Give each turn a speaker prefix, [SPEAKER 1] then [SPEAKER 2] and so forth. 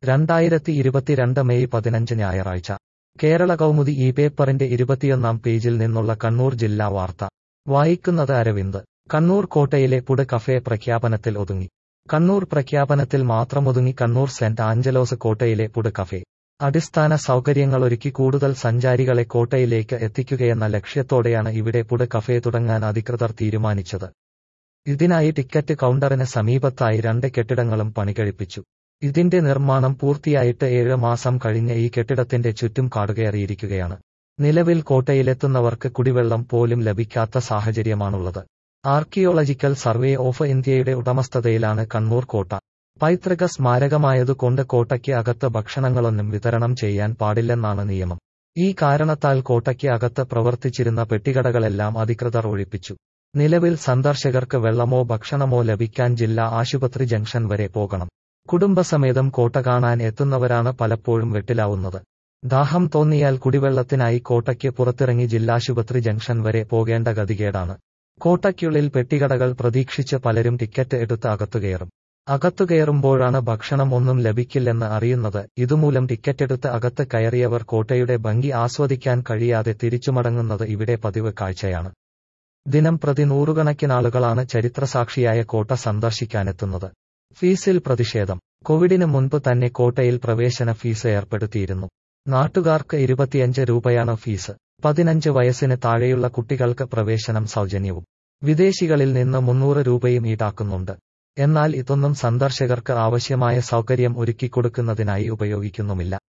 [SPEAKER 1] രണ്ടായിരത്തി ഇരുപത്തിരണ്ട് മെയ് പതിനഞ്ച് ഞായറാഴ്ച കേരള കൗമുദി ഈ പേപ്പറിന്റെ ഇരുപത്തിയൊന്നാം പേജിൽ നിന്നുള്ള കണ്ണൂർ ജില്ലാ വാർത്ത വായിക്കുന്നത് അരവിന്ദ് കണ്ണൂർ കോട്ടയിലെ പുട് കഫേ പ്രഖ്യാപനത്തിൽ ഒതുങ്ങി കണ്ണൂർ പ്രഖ്യാപനത്തിൽ മാത്രമൊതുങ്ങി കണ്ണൂർ സെന്റ് ആഞ്ചലോസ് കോട്ടയിലെ പുട് കഫേ അടിസ്ഥാന സൗകര്യങ്ങളൊരുക്കി കൂടുതൽ സഞ്ചാരികളെ കോട്ടയിലേക്ക് എത്തിക്കുകയെന്ന ലക്ഷ്യത്തോടെയാണ് ഇവിടെ പുട് കഫേ തുടങ്ങാൻ അധികൃതർ തീരുമാനിച്ചത് ഇതിനായി ടിക്കറ്റ് കൗണ്ടറിന് സമീപത്തായി രണ്ട് കെട്ടിടങ്ങളും പണികഴിപ്പിച്ചു ഇതിന്റെ നിർമ്മാണം പൂർത്തിയായിട്ട് ഏഴ് മാസം കഴിഞ്ഞ ഈ കെട്ടിടത്തിന്റെ ചുറ്റും കാടുകയറിയിരിക്കുകയാണ് നിലവിൽ കോട്ടയിലെത്തുന്നവർക്ക് കുടിവെള്ളം പോലും ലഭിക്കാത്ത സാഹചര്യമാണുള്ളത് ആർക്കിയോളജിക്കൽ സർവേ ഓഫ് ഇന്ത്യയുടെ ഉടമസ്ഥതയിലാണ് കണ്ണൂർ കോട്ട പൈതൃക സ്മാരകമായതുകൊണ്ട് കോട്ടയ്ക്ക് അകത്ത് ഭക്ഷണങ്ങളൊന്നും വിതരണം ചെയ്യാൻ പാടില്ലെന്നാണ് നിയമം ഈ കാരണത്താൽ കോട്ടയ്ക്ക് അകത്ത് പ്രവർത്തിച്ചിരുന്ന പെട്ടികടകളെല്ലാം അധികൃതർ ഒഴിപ്പിച്ചു നിലവിൽ സന്ദർശകർക്ക് വെള്ളമോ ഭക്ഷണമോ ലഭിക്കാൻ ജില്ലാ ആശുപത്രി ജംഗ്ഷൻ വരെ പോകണം കുടുംബസമേതം കോട്ട കാണാൻ എത്തുന്നവരാണ് പലപ്പോഴും വെട്ടിലാവുന്നത് ദാഹം തോന്നിയാൽ കുടിവെള്ളത്തിനായി കോട്ടയ്ക്ക് പുറത്തിറങ്ങി ജില്ലാശുപത്രി ജംഗ്ഷൻ വരെ പോകേണ്ട ഗതികേടാണ് കോട്ടയ്ക്കുള്ളിൽ പെട്ടികടകൾ പ്രതീക്ഷിച്ച് പലരും ടിക്കറ്റ് എടുത്ത് അകത്തുകയറും അകത്തുകയറുമ്പോഴാണ് ഭക്ഷണം ഒന്നും ലഭിക്കില്ലെന്ന് അറിയുന്നത് ഇതുമൂലം ടിക്കറ്റെടുത്ത് അകത്ത് കയറിയവർ കോട്ടയുടെ ഭംഗി ആസ്വദിക്കാൻ കഴിയാതെ തിരിച്ചുമടങ്ങുന്നത് ഇവിടെ പതിവ് കാഴ്ചയാണ് ദിനം പ്രതി നൂറുകണക്കിനാളുകളാണ് ചരിത്രസാക്ഷിയായ കോട്ട സന്ദർശിക്കാനെത്തുന്നത് ഫീസിൽ പ്രതിഷേധം കോവിഡിന് മുൻപ് തന്നെ കോട്ടയിൽ പ്രവേശന ഫീസ് ഏർപ്പെടുത്തിയിരുന്നു നാട്ടുകാർക്ക് ഇരുപത്തിയഞ്ച് രൂപയാണ് ഫീസ് പതിനഞ്ച് വയസ്സിന് താഴെയുള്ള കുട്ടികൾക്ക് പ്രവേശനം സൗജന്യവും വിദേശികളിൽ നിന്ന് മുന്നൂറ് രൂപയും ഈടാക്കുന്നുണ്ട് എന്നാൽ ഇതൊന്നും സന്ദർശകർക്ക് ആവശ്യമായ സൗകര്യം ഒരുക്കിക്കൊടുക്കുന്നതിനായി ഉപയോഗിക്കുന്നുമില്ല